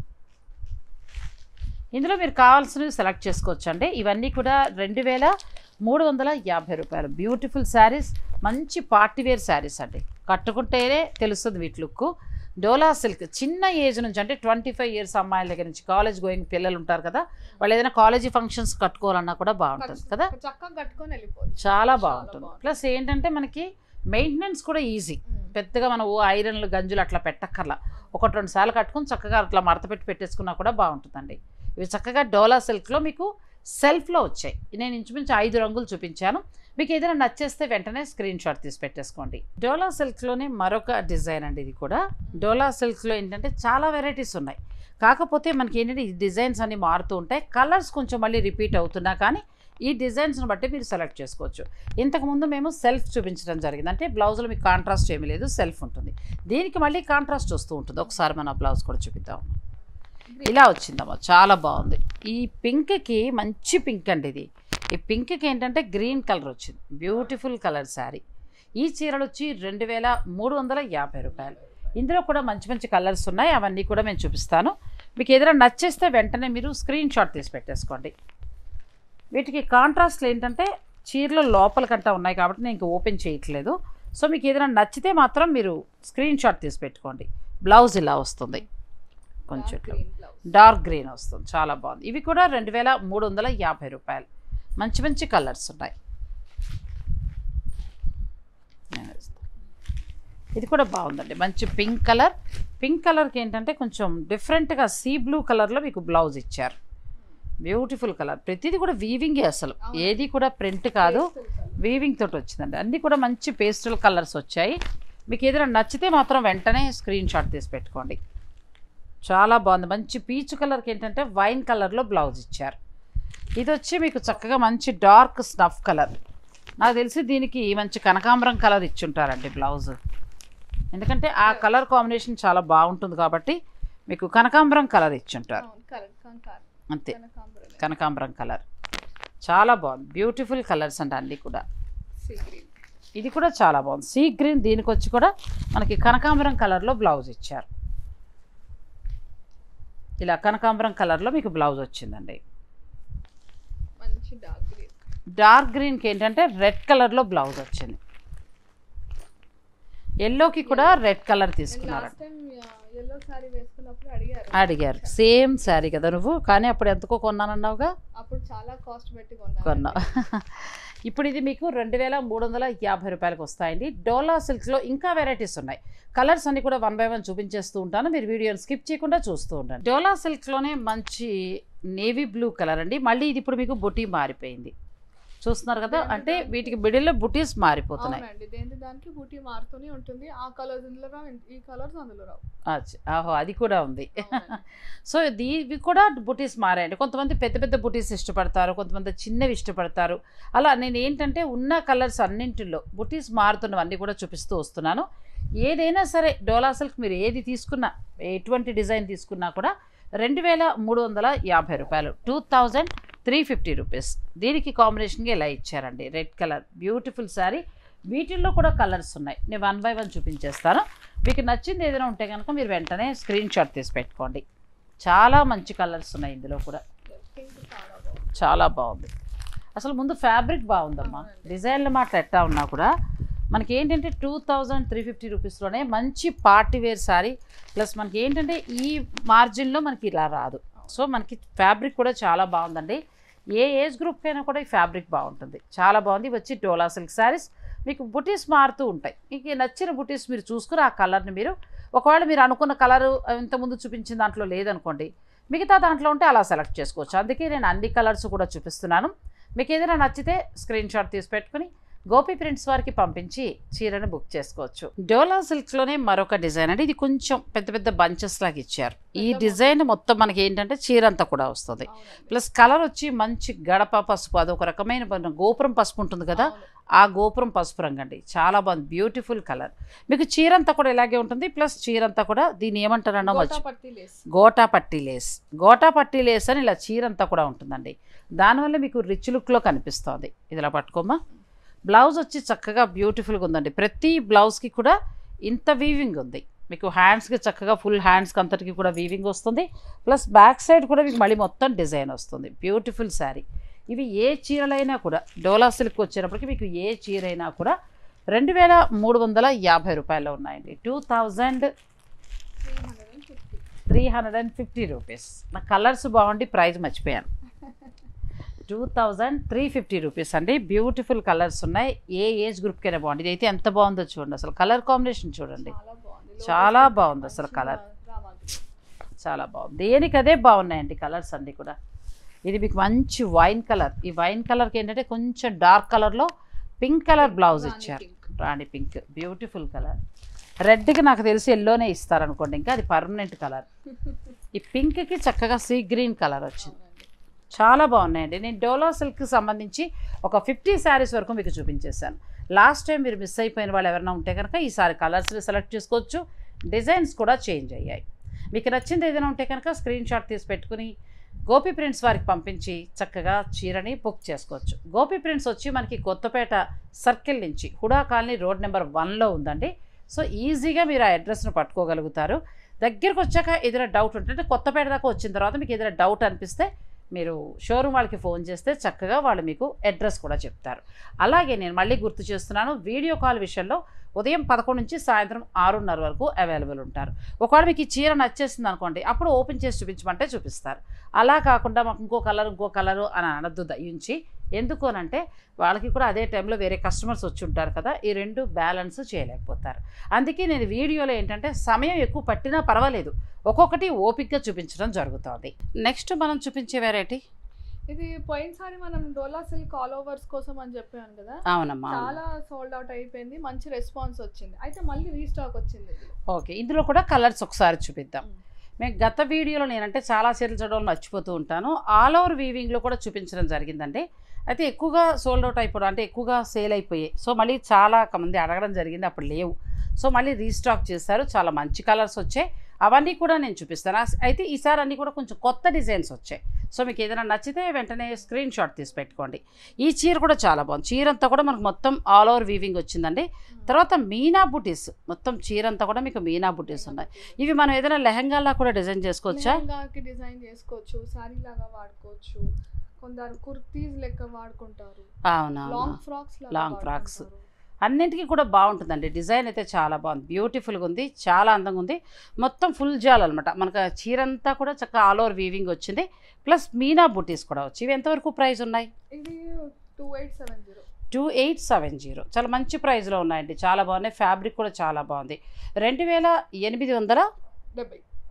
ఇందులో మీరు కావాల్సినవి సెలెక్ట్ చేసుకోవచ్చు అండి ఇవన్నీ కూడా రెండు వేల మూడు వందల యాభై రూపాయలు బ్యూటిఫుల్ శారీస్ మంచి పార్టీవేర్ శారీస్ అండి కట్టుకుంటేనే తెలుస్తుంది వీటి లుక్ డోలా సిల్క్ చిన్న ఏజ్ నుంచి అంటే ట్వంటీ ఫైవ్ ఇయర్స్ అమ్మాయిల దగ్గర నుంచి కాలేజ్ గోయింగ్ పిల్లలు ఉంటారు కదా వాళ్ళు ఏదైనా కాలేజీ ఫంక్షన్స్ కట్టుకోవాలన్నా కూడా బాగుంటుంది కదా చక్కగా కట్టుకొని వెళ్ళిపోవచ్చు చాలా చాలా బాగుంటుంది బాగుంటుంది. ప్లస్ ఏంటంటే మనకి మెయింటెనెన్స్ కూడా ఈజీ ఉమ్. పెద్దగా మనం ఓ ఐరన్లు గంజులు అట్లా పెట్టక్కర్లా ఒకటి రెండు సార్లు కట్టుకుని చక్కగా అట్లా మడత పెట్టి పెట్టేసుకున్నా కూడా బాగుంటుందండి ఇవి చక్కగా డోలా సిల్క్లో మీకు సెల్ఫ్లో వచ్చాయి నేను ఇంచుమించు ఐదు రంగులు చూపించాను మీకు ఏదైనా నచ్చేస్తే వెంటనే స్క్రీన్ షాట్ తీసి పెట్టేసుకోండి డోలా సిల్క్లోనే మరొక డిజైన్ అండి ఇది కూడా డోలా సిల్క్లో ఏంటంటే చాలా వెరైటీస్ ఉన్నాయి కాకపోతే మనకి ఏంటంటే ఈ డిజైన్స్ అన్ని మారుతూ ఉంటాయి కలర్స్ కొంచెం మళ్ళీ రిపీట్ అవుతున్నా కానీ ఈ డిజైన్స్ని బట్టి మీరు సెలెక్ట్ చేసుకోవచ్చు ఇంతకుముందు మేము సెల్ఫ్ చూపించడం జరిగింది అంటే బ్లౌజ్లో మీకు కాంట్రాస్ట్ ఏమీ లేదు సెల్ఫ్ ఉంటుంది దీనికి మళ్ళీ కాంట్రాస్ట్ వస్తూ ఉంటుంది ఒకసారి మన బ్లౌజ్ కూడా చూపిద్దాం ఇలా వచ్చిందమ్మా చాలా బాగుంది ఈ పింక్కి మంచి పింక్ అండి ఇది ఈ పింక్కి ఏంటంటే గ్రీన్ కలర్ వచ్చింది బ్యూటిఫుల్ కలర్ శారీ ఈ చీరలు వచ్చి రెండు వేల మూడు వందల యాభై రూపాయలు ఇందులో కూడా మంచి మంచి కలర్స్ ఉన్నాయి అవన్నీ కూడా నేను చూపిస్తాను మీకు ఏదైనా నచ్చేస్తే వెంటనే మీరు స్క్రీన్ షాట్ తీసి పెట్టేసుకోండి వీటికి కాంట్రాస్ట్లు ఏంటంటే చీరలు లోపలికంటా ఉన్నాయి కాబట్టి నేను ఇంకా ఓపెన్ చేయట్లేదు సో మీకు ఏదైనా నచ్చితే మాత్రం మీరు స్క్రీన్ షాట్ తీసి పెట్టుకోండి బ్లౌజ్ ఇలా వస్తుంది కొంచెం Dark ఇట్లా green blouse. డార్క్ గ్రీన్ వస్తుంది చాలా బాగుంది ఇవి కూడా రెండు వేల మూడు వందల యాభై రూపాయలు మంచి మంచి కలర్స్ ఉన్నాయి నేను వేస్తాను. ఇది కూడా బాగుందండి మంచి పింక్ కలర్ పింక్ కలర్కి ఏంటంటే కొంచెం డిఫరెంట్గా సీ బ్లూ కలర్లో మీకు బ్లౌజ్ ఇచ్చారు బ్యూటిఫుల్ కలర్ ప్రతిదీ కూడా వీవింగే అసలు అవును. ఏది కూడా ప్రింట్ కాదు Pastel colour. వీవింగ్ తోటి వచ్చిందండి అన్నీ కూడా మంచి పేస్టల్ కలర్స్ వచ్చాయి మీకు ఏదైనా నచ్చితే మాత్రం వెంటనే స్క్రీన్ షాట్ తీసి పెట్టుకోండి చాలా బాగుంది మంచి పీచ్ కలర్కి ఏంటంటే వైన్ కలర్లో బ్లౌజ్ ఇచ్చారు ఇది వచ్చి మీకు చక్కగా మంచి డార్క్ స్నఫ్ కలర్ నాకు తెలిసి దీనికి మంచి కనకాంబరం కలర్ ఇచ్చుంటారండి బ్లౌజ్ ఎందుకంటే ఆ కలర్ కాంబినేషన్ చాలా బాగుంటుంది కాబట్టి మీకు కనకాంబరం కలర్ ఇచ్చుంటారు అవును, correct, కంకార్. అంతే కనకాంబరమే. కనకాంబరం కలర్ చాలా బాగుంది బ్యూటిఫుల్ కలర్స్ అండి అన్నీ కూడా Sea green. ఇది కూడా చాలా బాగుంది సీ గ్రీన్ దీనికి వచ్చి కూడా మనకి కనకాంబరం కలర్లో బ్లౌజ్ ఇచ్చారు ఇలా కనకాంబరం కలర్లో మీకు బ్లౌజ్ వచ్చిందండి మంచి డార్క్ గ్రీన్ డార్క్ గ్రీన్కి ఏంటంటే రెడ్ కలర్లో బ్లౌజ్ వచ్చింది ఎల్లోకి కూడా రెడ్ కలర్ తీసుకున్నారు లాస్ట్ టైం ఎల్లో సారీ వేసుకున్నప్పుడు అడిగారు అడిగారు సేమ్ శారీ కదా నువ్వు కానీ అప్పుడు ఎంతకో కొన్నానన్నావుగా అప్పుడు చాలా కాస్ట్ పెట్టి కొన్నాను కొన్నావు ఇప్పుడు ఇది మీకు రెండు వేల మూడు వందల యాభై రూపాయలకు వస్తాయండి డోలా సిల్క్స్లో ఇంకా వెరైటీస్ ఉన్నాయి కలర్స్ అన్ని కూడా వన్ బై వన్ చూపించేస్తూ ఉంటాను మీరు వీడియోని స్కిప్ చేయకుండా చూస్తూ ఉండండి డోలా సిల్క్లోనే మంచి నేవీ బ్లూ కలర్ అండి మళ్ళీ ఇది ఇప్పుడు మీకు బొటీ మారిపోయింది చూస్తున్నారు కదా దేనికి అంటే దానికి- వీటికి మిడిల్లో బుటీస్ మారిపోతున్నాయి అవునండి దేని దానికి బూటీ మారుతూనే ఉంటుంది ఆ కలర్స్ ఇందులో రావు ఈ కలర్స్ అందులో రావు అచ్చా, ఆహో అది కూడా ఉంది అవునండి. సో ఇది ఇవి కూడా బుటీస్ మారాయండి కొంతమంది పెద్ద పెద్ద బుటీస్ ఇష్టపడతారు కొంతమంది చిన్నవి ఇష్టపడతారు అలా నేను ఏంటంటే ఉన్న కలర్స్ అన్నింటిలో బుటీస్ మారుతున్నవన్నీ కూడా చూపిస్తూ వస్తున్నాను ఏదైనా సరే డోలా సిల్క్ మీరు ఏది తీసుకున్నా ఎటువంటి డిజైన్ తీసుకున్నా కూడా రెండు వేల మూడు వందల యాభై రూపాయలు two thousand three fifty rupees దీనికి కాంబినేషన్గా ఇలా ఇచ్చారండి రెడ్ కలర్ బ్యూటిఫుల్ శారీ వీటిల్లో కూడా కలర్స్ ఉన్నాయి నేను వన్ బై వన్ చూపించేస్తాను మీకు నచ్చింది ఏదైనా ఉంటే కనుక మీరు వెంటనే స్క్రీన్ షాట్ తీసి పెట్టుకోండి చాలా మంచి కలర్స్ ఉన్నాయి ఇందులో కూడా పింక్ చాలా బాగుంది చాలా బాగుంది అసలు ముందు ఫ్యాబ్రిక్ బాగుందమ్మా అవునండి. డిజైన్ల మాట ఎట్టా ఉన్నా కూడా మనకి ఏంటంటే టూ థౌజండ్ త్రీ ఫిఫ్టీ రూపీస్లోనే మంచి పార్టీ వేర్ శారీ ప్లస్ మనకి ఏంటంటే ఈ మార్జిన్లో మనకి ఇలా రాదు సో మనకి ఫ్యాబ్రిక్ కూడా చాలా బాగుందండి ఏ ఏజ్ గ్రూప్ అయినా కూడా ఈ ఫ్యాబ్రిక్ బాగుంటుంది చాలా బాగుంది ఇవి వచ్చి డోలా సిల్క్ శారీస్ మీకు బుటీస్ మారుతూ ఉంటాయి మీకు నచ్చిన బుటీస్ మీరు చూసుకుని ఆ కలర్ని మీరు ఒకవేళ మీరు అనుకున్న కలరు ఇంతకుముందు చూపించిన దాంట్లో లేదనుకోండి మిగతా దాంట్లో ఉంటే అలా సెలెక్ట్ చేసుకోవచ్చు అందుకే నేను అన్ని కలర్స్ కూడా చూపిస్తున్నాను మీకు ఏదైనా నచ్చితే స్క్రీన్ షాట్ తీసి పెట్టుకుని గోపి ప్రింట్స్ వారికి పంపించి చీరను బుక్ చేసుకోవచ్చు డోలా సిల్క్లోనే మరొక డిజైన్ అండి ఇది కొంచెం పెద్ద పెద్ద బంచెస్ లాగా ఇచ్చారు ఈ పెద్ద డిజైన్ మొత్తం మనకి ఏంటంటే చీర అంతా కూడా వస్తుంది అవునండి. ప్లస్ కలర్ వచ్చి మంచి గడప పసుపు అదొక రకమైన మన గోపురం పసుపు ఉంటుంది కదా అవును. ఆ గోపురం పసుపు రంగు అండి చాలా బాగుంది బ్యూటిఫుల్ కలర్ మీకు చీర అంతా కూడా ఇలాగే ఉంటుంది ప్లస్ చీర అంతా కూడా దీన్ని ఏమంటారన్నా గోటా మర్చి పట్టీ లేస్ గోటా పట్టీ లేస్ గోటా పట్టీ లేస్ అని ఇలా చీర అంతా కూడా ఉంటుందండి దానివల్ల మీకు రిచ్ లుక్లో కనిపిస్తుంది ఇది ఇలా పట్టుకోమా బ్లౌజ్ వచ్చి చక్కగా బ్యూటిఫుల్గా ఉందండి ప్రతి బ్లౌజ్కి కూడా ఇంత వీవింగ్ ఉంది మీకు హ్యాండ్స్కి చక్కగా ఫుల్ హ్యాండ్స్కి అంతటికి కూడా వీవింగ్ వస్తుంది ప్లస్ బ్యాక్ సైడ్ కూడా మీకు మళ్ళీ మొత్తం డిజైన్ వస్తుంది బ్యూటిఫుల్ శారీ ఇవి ఏ చీరలైనా కూడా డోలా సిల్క్ వచ్చినప్పటికీ మీకు ఏ చీర అయినా కూడా రెండు వేల మూడు వందల యాభై రూపాయలు ఉన్నాయండి two thousand three hundred and fifty three hundred and fifty rupees నా కలర్స్ బాగుండి ప్రైస్ మర్చిపోయాను two thousand three fifty rupees అండి బ్యూటిఫుల్ కలర్స్ ఉన్నాయి ఏ ఏజ్ గ్రూప్కైనా బాగుంది ఇదైతే ఎంత బాగుందో చూడండి అసలు కలర్ కాంబినేషన్ చూడండి చాలా బాగుంది చాలా లోటస్ బాగుంది అసలు మంచిగా colour. రామాగ్రి. చాలా బాగుంది దేనికి అదే బాగున్నాయండి కలర్స్ అన్నీ కూడా ఇది మీకు మంచి వైన్ కలర్ ఈ వైన్ కలర్కి ఏంటంటే కొంచెం డార్క్ కలర్లో పింక్ కలర్ బ్లౌజ్ రాణి ఇచ్చారు pink. Rani pink beautiful colour రెడ్కి నాకు తెలిసి ఎల్లోనే ఇస్తారనుకోండి ఇంకా అది పర్మనెంట్ కలర్ ఈ పింక్కి చక్కగా సీ గ్రీన్ కలర్ వచ్చింది అవునండి. చాలా బాగున్నాయండి నేను డోలో సిల్క్కి సంబంధించి ఒక ఫిఫ్టీ శారీస్ వరకు మీకు చూపించేశాను లాస్ట్ టైం మీరు మిస్ అయిపోయిన వాళ్ళు ఎవరైనా ఉంటే కనుక ఈసారి కలర్స్ని సెలెక్ట్ చేసుకోవచ్చు డిజైన్స్ కూడా చేంజ్ అయ్యాయి మీకు నచ్చింది ఏదైనా ఉంటే కనుక స్క్రీన్ షాట్ తీసి పెట్టుకుని గోపి ప్రింట్స్ వారికి పంపించి చక్కగా చీరని బుక్ చేసుకోవచ్చు గోపి ప్రింట్స్ వచ్చి మనకి కొత్తపేట సర్కిల్ నుంచి హుడా కాలనీ రోడ్ నెంబర్ వన్లో ఉందండి సో ఈజీగా మీరు ఆ అడ్రస్ను పట్టుకోగలుగుతారు దగ్గరకు వచ్చాక ఏదైనా డౌట్ ఉంటే అంటే కొత్తపేట దాకా వచ్చిన తర్వాత మీకు ఏదైనా డౌట్ అనిపిస్తే మీరు షోరూమ్ వాళ్ళకి ఫోన్ చేస్తే చక్కగా వాళ్ళు మీకు అడ్రస్ కూడా చెప్తారు అలాగే నేను మళ్ళీ గుర్తు చేస్తున్నాను వీడియో కాల్ విషయంలో ఉదయం పదకొండు నుంచి సాయంత్రం ఆరున్నర వరకు అవైలబుల్ ఉంటారు ఒకవేళ మీకు ఈ చీర నచ్చేసింది అనుకోండి అప్పుడు ఓపెన్ చేసి చూపించమంటే చూపిస్తారు అలా కాకుండా మాకు ఇంకో కలర్ ఇంకో కలరు అని అనద్దు దయించి ఎందుకు అనంటే వాళ్ళకి కూడా అదే టైంలో వేరే కస్టమర్స్ వచ్చి ఉంటారు కదా ఈ రెండు బ్యాలెన్స్ చేయలేకపోతారు అందుకే నేను వీడియోలో ఏంటంటే సమయం ఎక్కువ పట్టినా పర్వాలేదు ఒక్కొక్కటి ఓపిక్గా చూపించడం జరుగుతుంది నెక్స్ట్ మనం చూపించే వెరైటీ ఇది పోయినసారి మనం డోలా సిల్క్ ఆల్ ఓవర్స్ కోసం అని చెప్పాను కదా అవునమ్మా అవును. చాలా సోల్డ్ అవుట్ అయిపోయింది మంచి రెస్పాన్స్ వచ్చింది అయితే మళ్ళీ రీస్టాక్ వచ్చింది ఇది. ఓకే ఇందులో కూడా కలర్స్ ఒకసారి చూపిద్దాం మేము గత వీడియోలో నేనంటే చాలా చీరలు చూడడం మర్చిపోతూ ఉంటాను ఆల్ ఓవర్ వీవింగ్లో కూడా చూపించడం జరిగిందండి అయితే ఎక్కువగా సోల్డ్ అవుట్ అయిపోవడం అంటే ఎక్కువగా సేల్ అయిపోయాయి సో మళ్ళీ చాలా మంది అడగడం జరిగింది అప్పుడు లేవు సో మళ్ళీ రీస్టాక్ చేస్తారు చాలా మంచి కలర్స్ వచ్చాయి అవన్నీ కూడా నేను చూపిస్తాను అస్- అయితే ఈసారి అన్నీ కూడా కొంచెం కొత్త డిజైన్స్ వచ్చాయి సో మీకు ఏదైనా నచ్చితే వెంటనే స్క్రీన్ షాట్ తీసి పెట్టుకోండి ఈ చీర కూడా చాలా బాగుంది చీర అంతా కూడా మనకు మొత్తం ఆల్ ఓవర్ వీవింగ్ వచ్చిందండి తర్వాత మీనా బుటీస్ మొత్తం చీర అంతా కూడా మీకు మీనా బుటీస్ ఉన్నాయి ఇవి మనం ఏదైనా లెహంగాలా కూడా డిజైన్ చేసుకోవచ్చా లెహంగాకి డిజైన్ చేసుకోవచ్చు సారీ లాగా వాడుకోవచ్చు కొందరు కుర్తీస్ లెక్క వాడుకుంటారు అవునా లాంగ్ ఫ్రాక్స్ Long frocks. అన్నింటికి కూడా బాగుంటుందండి డిజైన్ అయితే చాలా బాగుంది బ్యూటిఫుల్గా ఉంది చాలా అందంగా ఉంది మొత్తం ఫుల్ జాల్ అనమాట మనకు ఆ చీర అంతా కూడా చక్కగా ఆల్ ఓవర్ వీవింగ్ వచ్చింది ప్లస్ మీనా బుటీస్ కూడా వచ్చి ఇవి ఎంతవరకు ప్రైస్ ఉన్నాయి ఇది two eight seven zero two eight seven zero చాలా మంచి ప్రైస్లో ఉన్నాయండి చాలా బాగున్నాయి ఫ్యాబ్రిక్ కూడా చాలా బాగుంది రెండు వేల ఎనిమిది వందల డెబ్బై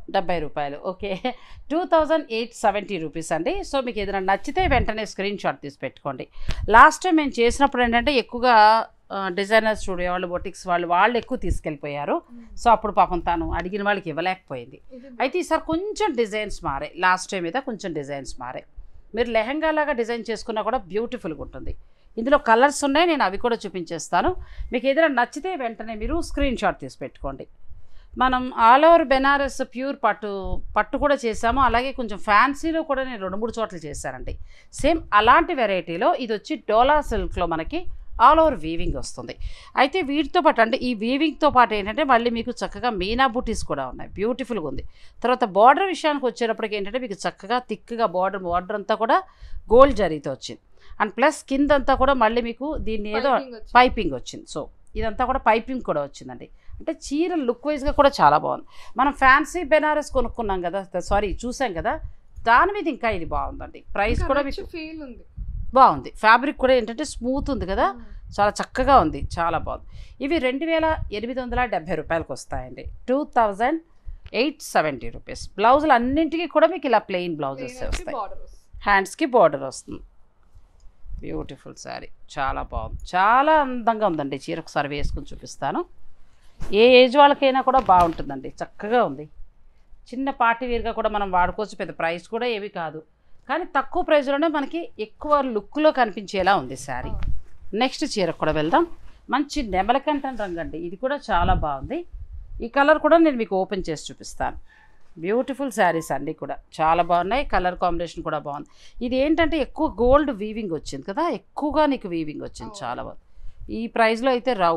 డెబ్బై రూపాయలు okay two thousand eight seventy rupees అండి సో మీకు ఏదైనా నచ్చితే వెంటనే స్క్రీన్ షాట్ తీసి పెట్టుకోండి లాస్ట్ టైం మేము చేసినప్పుడు ఏంటంటే ఎక్కువగా డిజైనర్ స్టూడియో వాళ్ళు బొటిక్స్ వాళ్ళు వాళ్ళు ఎక్కువ తీసుకెళ్ళిపోయారు సో అప్పుడు పాపం తను అడిగిన వాళ్ళకి ఇవ్వలేకపోయింది ఇది అయితే ఈసారి కొంచెం డిజైన్స్ మారాయి లాస్ట్ టైం మీద కొంచెం డిజైన్స్ మారాయి మీరు లెహంగా లాగా డిజైన్ చేసుకున్నా కూడా బ్యూటిఫుల్గా ఉంటుంది ఇందులో కలర్స్ ఉన్నాయి నేను అవి కూడా చూపించేస్తాను మీకు ఏదైనా నచ్చితే వెంటనే మీరు స్క్రీన్ షాట్ తీసి పెట్టుకోండి మనం ఆల్ ఓవర్ బెనారస్ ప్యూర్ పట్టు పట్టు కూడా చేసాము అలాగే కొంచెం ఫ్యాన్సీలో కూడా నేను రెండు మూడు చోట్ల చేశానండి సేమ్ అలాంటి వెరైటీలో ఇది వచ్చి డోలా సిల్క్లో మనకి ఆల్ ఓవర్ వీవింగ్ వస్తుంది అయితే వీటితో పాటు అంటే ఈ వీవింగ్తో పాటు ఏంటంటే మళ్ళీ మీకు చక్కగా మీనా బూటీస్ కూడా ఉన్నాయి బ్యూటిఫుల్గా ఉంది తర్వాత బార్డర్ విషయానికి వచ్చేటప్పటికి ఏంటంటే మీకు చక్కగా థిక్గా బార్డర్ బార్డర్ అంతా కూడా గోల్డ్ జరీతో వచ్చింది అండ్ ప్లస్ కిందంతా కూడా మళ్ళీ మీకు దీన్ని ఏదో piping వచ్చింది. పైపింగ్ వచ్చింది సో ఇదంతా కూడా పైపింగ్ కూడా వచ్చిందండి అంటే చీర లుక్ వైజ్గా కూడా చాలా బాగుంది మనం ఫ్యాన్సీ బెనారస్ కొనుక్కున్నాం కదా సారీ చూసాం కదా దాని మీద ఇంకా ఇది బాగుందండి ప్రైస్ ఇంకా కూడా rich మీకు feel ఉంది బాగుంది ఫ్యాబ్రిక్ కూడా ఏంటంటే స్మూత్ ఉంది కదా చాలా చక్కగా ఉంది చాలా బాగుంది ఇవి రెండు వేల ఎనిమిది వందల డెబ్భై రూపాయలకు వస్తాయండి two thousand eight seventy rupees బ్లౌజులు అన్నింటికి కూడా మీకు ఇలా ప్లెయిన్ బ్లౌజెస్ వస్తాయి బార్డర్ వస్తుంది హ్యాండ్స్కి బార్డర్ వస్తుంది బ్యూటిఫుల్ శారీ చాలా బాగుంది చాలా అందంగా ఉందండి చీర ఒకసారి వేసుకుని చూపిస్తాను ఏ ఏజ్ వాళ్ళకైనా కూడా బాగుంటుందండి చక్కగా ఉంది చిన్న పార్టీ వేర్గా కూడా మనం వాడుకోవచ్చు పెద్ద ప్రైస్ కూడా ఏవి కాదు కానీ తక్కువ ప్రైస్లోనే మనకి ఎక్కువ లుక్లో కనిపించేలా ఉంది శారీ నెక్స్ట్ చీరకు కూడా వెళ్దాం మంచి నెమలకంఠం రంగు అండి ఇది కూడా చాలా బాగుంది ఈ కలర్ కూడా నేను మీకు ఓపెన్ చేసి చూపిస్తాను బ్యూటిఫుల్ శారీస్ అన్నీ కూడా చాలా బాగున్నాయి కలర్ కాంబినేషన్ కూడా బాగుంది ఇది ఏంటంటే ఎక్కువ గోల్డ్ వీవింగ్ వచ్చింది కదా ఎక్కువగా నీకు వీవింగ్ వచ్చింది చాలా బాగుంది ఈ ప్రైస్లో అయితే రావు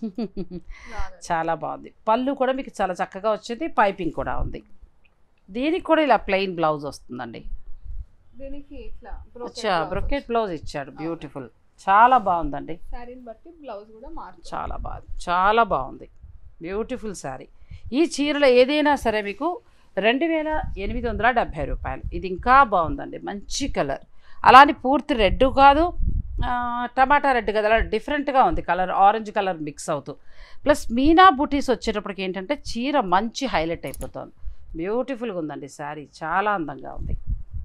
చాలా బాగుంది పళ్ళు కూడా మీకు చాలా చక్కగా వచ్చింది పైపింగ్ కూడా ఉంది దీనికి కూడా ఇలా ప్లెయిన్ బ్లౌజ్ వస్తుందండి దీనికి ఇట్లా అచ్చా బ్రొకెట్ బ్లౌజ్ ఇచ్చాడు బ్యూటిఫుల్ చాలా బాగుందండి శారీని బట్టి బ్లౌజ్ కూడా మారుతుంది చాలా బాగుంది చాలా బాగుంది బ్యూటిఫుల్ శారీ ఈ చీరలో ఏదైనా సరే మీకు రెండు వేల ఎనిమిది వందల డెబ్భై రూపాయలు ఇది ఇంకా బాగుందండి మంచి కలర్ అలానే పూర్తి రెడ్ కాదు ఆ, టమాటా రెడ్ కదా అలా డిఫరెంట్గా ఉంది కలర్ ఆరెంజ్ కలర్ మిక్స్ అవుతూ ప్లస్ మీనా బుటీస్ వచ్చేటప్పటికి ఏంటంటే చీర మంచి హైలైట్ అయిపోతుంది బ్యూటిఫుల్గా ఉందండి శారీ చాలా అందంగా ఉంది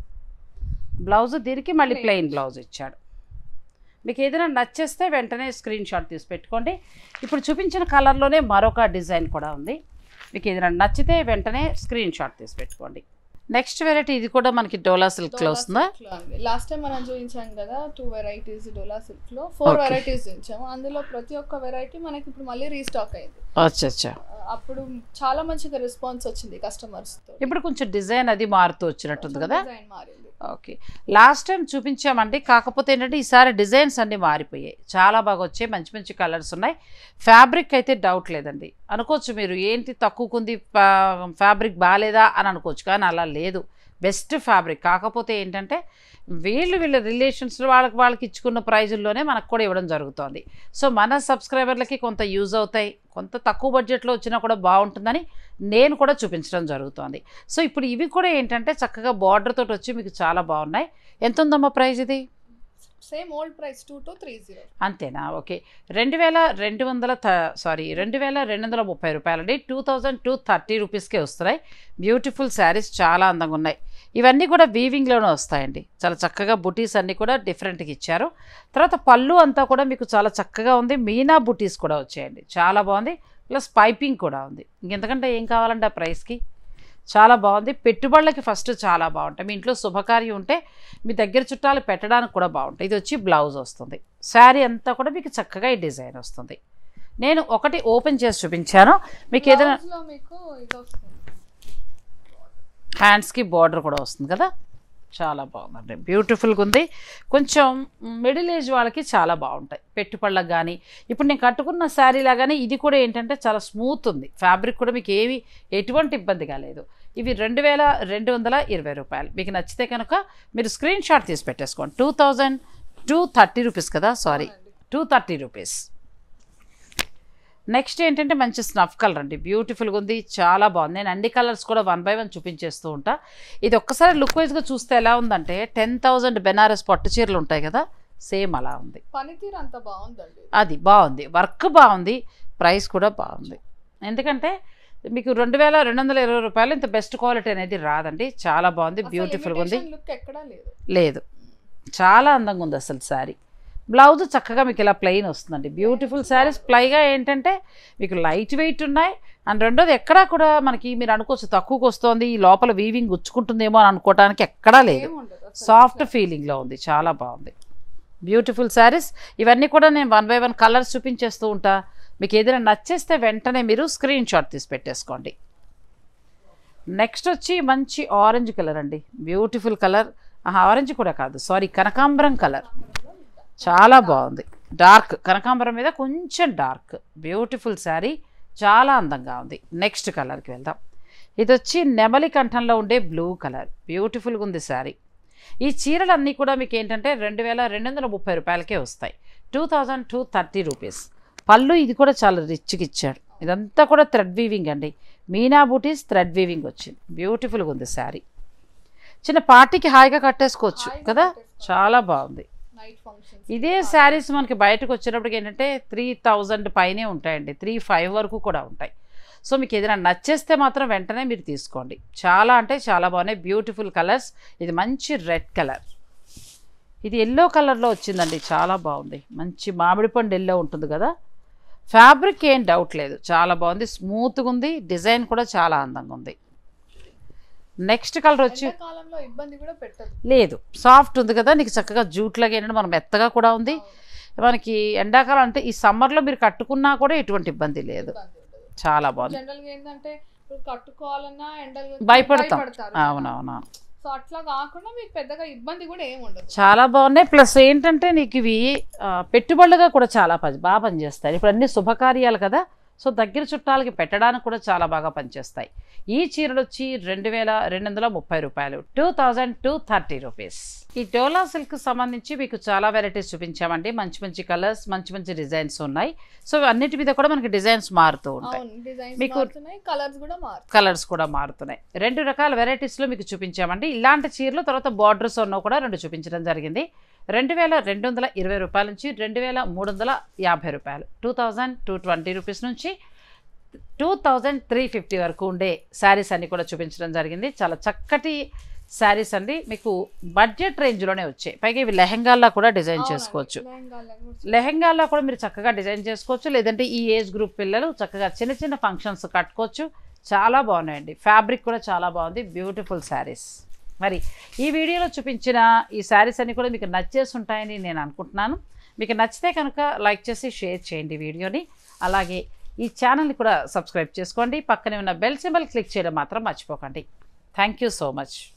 బ్లౌజ్ దీనికి మళ్ళీ Plain. ప్లెయిన్ బ్లౌజ్ ఇచ్చాడు మీకు ఏదైనా నచ్చేస్తే వెంటనే స్క్రీన్ షాట్ తీసి పెట్టుకోండి ఇప్పుడు చూపించిన కలర్లోనే మరొక డిజైన్ కూడా ఉంది మీకు ఏదైనా నచ్చితే వెంటనే స్క్రీన్ షాట్ తీసి పెట్టుకోండి నెక్స్ట్ వెరైటీ ఇది కూడా మనకి డోలా సిల్క్లో వస్తుందా లాస్ట్ టైం మనం చూపించాం కదా టూ వెరైటీస్ డోలా సిల్క్ లో ఫోర్ Okay. వెరైటీస్ చూపించాము అందులో ప్రతి ఒక్క వెరైటీ మనకి ఇప్పుడు మళ్ళీ రీస్టాక్ అయింది అచ్చా అచ్చా అప్పుడు చాలా మంచిగా రెస్పాన్స్ వచ్చింది కస్టమర్స్ తో ఇప్పుడు కొంచెం డిజైన్ అది మారుతూ వచ్చినట్టుంది కదా డిజైన్ మారింది ఓకే లాస్ట్ టైం చూపించామండి కాకపోతే ఏంటంటే ఈసారి డిజైన్స్ అన్నీ మారిపోయాయి చాలా బాగా వచ్చాయి మంచి మంచి కలర్స్ ఉన్నాయి ఫ్యాబ్రిక్ అయితే డౌట్ లేదండి అనుకోవచ్చు మీరు ఏంటి తక్కువకుంది ఫ్యాబ్రిక్ బాగాలేదా అని అనుకోవచ్చు కానీ అలా లేదు బెస్ట్ ఫ్యాబ్రిక్ కాకపోతే ఏంటంటే వీళ్ళు వీళ్ళ రిలేషన్స్ వాళ్ళకి వాళ్ళకి ఇచ్చుకున్న ప్రైజుల్లోనే మనకు కూడా ఇవ్వడం జరుగుతోంది సో మన సబ్స్క్రైబర్లకి కొంత యూజ్ అవుతాయి కొంత తక్కువ బడ్జెట్లో వచ్చినా కూడా బాగుంటుందని నేను కూడా చూపించడం జరుగుతోంది సో ఇప్పుడు ఇవి కూడా ఏంటంటే చక్కగా బార్డర్ తోటి వచ్చి మీకు చాలా బాగున్నాయి ఎంత ఉందమ్మా ప్రైస్ ఇది same old price two two three zero అంతేనా ఓకే రెండు వేల రెండు వందల సారీ రెండు వేల రెండు వందల ముప్పై రూపాయలండి టూ థౌజండ్ టూ థర్టీ రూపీస్కే వస్తున్నాయి బ్యూటిఫుల్ శారీస్ చాలా అందంగా ఉన్నాయి ఇవన్నీ కూడా వీవింగ్లోనే వస్తాయండి చాలా చక్కగా బుటీస్ అన్నీ కూడా డిఫరెంట్గా ఇచ్చారు తర్వాత పళ్ళు అంతా కూడా మీకు చాలా చక్కగా ఉంది మీనా బుటీస్ కూడా వచ్చాయండి చాలా బాగుంది ప్లస్ పైపింగ్ కూడా ఉంది ఇంకెంతకంటే ఏం కావాలండి ఆ ప్రైస్కి చాలా బాగుంది పెట్టుబడులకి ఫస్ట్ చాలా బాగుంటాయి మీ ఇంట్లో శుభకార్యం ఉంటే మీ దగ్గర చుట్టాలు పెట్టడానికి కూడా బాగుంటాయి ఇది వచ్చి బ్లౌజ్ వస్తుంది శారీ అంతా కూడా మీకు చక్కగా ఈ డిజైన్ వస్తుంది నేను ఒకటి ఓపెన్ చేసి చూపించాను మీకు ఏదైనా Blouse లో మీకు ఇది వస్తుంది హ్యాండ్స్కి బార్డర్ కూడా వస్తుంది కదా చాలా బాగుందండి బ్యూటిఫుల్గా ఉంది కొంచెం మిడిల్ ఏజ్ వాళ్ళకి చాలా బాగుంటాయి పెట్టుపళ్ళకి కానీ ఇప్పుడు నేను కట్టుకున్న శారీ లాగానే ఇది కూడా ఏంటంటే చాలా స్మూత్ ఉంది ఫ్యాబ్రిక్ కూడా మీకు ఏవి ఎటువంటి ఇబ్బందిగా లేదు ఇవి రెండు వేల రెండు వందల ఇరవై రూపాయలు మీకు నచ్చితే కనుక మీరు స్క్రీన్ షాట్ తీసి పెట్టేసుకోండి two thousand two thirty rupees కదా sorry two thirty rupees next ఏంటంటే మంచి స్నఫ్ కలర్ అండి బ్యూటిఫుల్గా ఉంది చాలా బాగుంది నేను అన్ని కలర్స్ కూడా వన్ బై వన్ చూపించేస్తూ ఉంటా ఇది ఒక్కసారి లుక్ వైజ్గా చూస్తే ఎలా ఉందంటే టెన్ థౌజండ్ బెనారస్ పట్టు చీరలు ఉంటాయి కదా సేమ్ అలా ఉంది పనితీరు అంత బాగుందండి అది బాగుంది వర్క్ బాగుంది ప్రైస్ కూడా బాగుంది ఎందుకంటే మీకు రెండు వేల రెండు వందల ఇరవై రూపాయలు ఇంత బెస్ట్ క్వాలిటీ అనేది రాదండి చాలా బాగుంది బ్యూటిఫుల్గా ఉంది లుక్ ఎక్కడా లేదు లేదు చాలా అందంగా ఉంది అసలు శారీ బ్లౌజ్ చక్కగా మీకు ఇలా ప్లెయిన్ వస్తుందండి బ్యూటిఫుల్ శారీస్ ప్లైగా ఏంటంటే మీకు లైట్ వెయిట్ ఉన్నాయి అండ్ రెండోది ఎక్కడా కూడా మనకి మీరు అనుకోవచ్చు తక్కువకి వస్తుంది ఈ లోపల వీవింగ్ గుచ్చుకుంటుందేమో అని అనుకోవడానికి ఎక్కడా లేదు ఏముండదు అసలు. సాఫ్ట్ ఫీలింగ్లో ఉంది చాలా బాగుంది బ్యూటిఫుల్ శారీస్ ఇవన్నీ కూడా నేను వన్ బై వన్ కలర్స్ చూపించేస్తూ ఉంటా మీకు ఏదైనా నచ్చేస్తే వెంటనే మీరు స్క్రీన్ షాట్ తీసి పెట్టేసుకోండి నెక్స్ట్ వచ్చి మంచి ఆరెంజ్ కలర్ అండి బ్యూటిఫుల్ కలర్ ఆరెంజ్ కూడా కాదు సారీ కనకాంబరం కలర్ చాలా బాగుంది డార్క్ కనకాంబరం మీద కొంచెం డార్క్ బ్యూటిఫుల్ శారీ చాలా అందంగా ఉంది నెక్స్ట్ కలర్కి వెళ్దాం ఇది వచ్చి నెమలి కంఠంలో ఉండే బ్లూ కలర్ బ్యూటిఫుల్గా ఉంది శారీ ఈ చీరలన్నీ కూడా మీకు ఏంటంటే రెండు వేల రెండు వందల ముప్పై రూపాయలకే వస్తాయి two thousand two thirty rupees పళ్ళు ఇది కూడా చాలా రిచ్కి ఇచ్చాడు ఇదంతా కూడా థ్రెడ్ వీవింగ్ అండి మీనా బూటీస్ థ్రెడ్ వీవింగ్ వచ్చింది బ్యూటిఫుల్గా ఉంది శారీ చిన్న పార్టీకి హాయిగా కట్టేసుకోవచ్చు హాయిగా కదా కట్టేసుకోవచ్చు. చాలా బాగుంది నైట్ ఫంక్షన్ ఇదే శారీస్ మనకి బయటకు వచ్చేటప్పటికి ఏంటంటే త్రీ థౌజండ్ పైనే ఉంటాయండి త్రీ ఫైవ్ వరకు కూడా ఉంటాయి సో మీకు ఏదైనా నచ్చేస్తే మాత్రం వెంటనే మీరు తీసుకోండి చాలా అంటే చాలా బాగున్నాయి బ్యూటిఫుల్ కలర్స్ ఇది మంచి రెడ్ కలర్ ఇది ఎల్లో కలర్లో వచ్చిందండి చాలా బాగుంది మంచి మామిడి పండు ఎల్లో ఉంటుంది కదా ఫ్యాబ్రిక్ ఏం డౌట్ లేదు చాలా బాగుంది స్మూత్గా ఉంది డిజైన్ కూడా చాలా అందంగా ఉంది నెక్స్ట్ కలర్ వచ్చి కాలంలో ఇబ్బంది కూడా పెట్టదు లేదు సాఫ్ట్ ఉంది కదా నీకు చక్కగా జూట్ లాగా ఏంటంటే మనం మెత్తగా కూడా ఉంది మనకి ఎండాకాలం అంటే ఈ సమ్మర్లో మీరు కట్టుకున్నా కూడా ఎటువంటి ఇబ్బంది లేదు ఇబ్బంది ఉండదు చాలా బాగుంది జనరల్ గా ఏంటంటే ఇప్పుడు కట్టుకోవాలన్నా ఎండలు భయపడతాం భయపడతారు అవునవును సో అట్లా కాకుండా మీకు పెద్దగా ఇబ్బంది కూడా ఏమి ఉండదు చాలా బాగున్నాయి ప్లస్ ఏంటంటే నీకు ఇవి ఆ, పెట్టుబడులుగా కూడా చాలా పని బాగా పనిచేస్తాయి ఇప్పుడు అన్ని శుభకార్యాలు కదా సో దగ్గర చుట్టాలకి పెట్టడానికి కూడా చాలా బాగా పనిచేస్తాయి ఈ చీరలు వచ్చి రెండు వేల రెండు వందల ముప్పై రూపాయలు two thousand two thirty rupees ఈ డోలా సిల్క్ సంబంధించి మీకు చాలా వెరైటీస్ చూపించామండి మంచి మంచి కలర్స్ మంచి మంచి డిజైన్స్ ఉన్నాయి సో అన్నిటి మీద కూడా మనకి డిజైన్స్ మారుతూ ఉంటాయి అవును డిజైన్స్ మీకు- మారుతున్నాయి కలర్స్ కూడా మారుతాయి కలర్స్ కూడా మారుతున్నాయి రెండు రకాల వెరైటీస్లో మీకు చూపించామండి ఇలాంటి చీరలు తర్వాత బార్డర్స్ ఉన్నవి కూడా రెండు చూపించడం జరిగింది రెండు వేల రెండు వందల ఇరవై రూపాయల నుంచి రెండు వేల మూడు వందల యాభై రూపాయలు two thousand two twenty rupees నుంచి టూ థౌజండ్ త్రీ ఫిఫ్టీ వరకు ఉండే శారీస్ అన్ని కూడా చూపించడం జరిగింది చాలా చక్కటి శారీస్ అండి మీకు బడ్జెట్ రేంజ్లోనే వచ్చాయి పైగా ఇవి లెహంగాల్లో కూడా డిజైన్ అవునండి. చేసుకోవచ్చు లెహంగాల్లో కూడా లెహంగాల్లో కూడా మీరు చక్కగా డిజైన్ చేసుకోవచ్చు లేదంటే ఈ ఏజ్ గ్రూప్ పిల్లలు చక్కగా చిన్న చిన్న ఫంక్షన్స్ కట్టుకోవచ్చు చాలా బాగున్నాయండి ఫ్యాబ్రిక్ కూడా చాలా బాగుంది బ్యూటిఫుల్ శారీస్ మరి ఈ వీడియోలో చూపించిన ఈ శారీస్ అన్ని కూడా మీకు నచ్చేసి ఉంటాయని నేను అనుకుంటున్నాను మీకు నచ్చితే కనుక లైక్ చేసి షేర్ చేయండి వీడియోని అలాగే ఈ ఛానల్ని కూడా సబ్స్క్రైబ్ చేసుకోండి పక్కనే ఉన్న బెల్ సింబల్ క్లిక్ చేయడం మాత్రం మర్చిపోకండి థ్యాంక్ యూ సో మచ్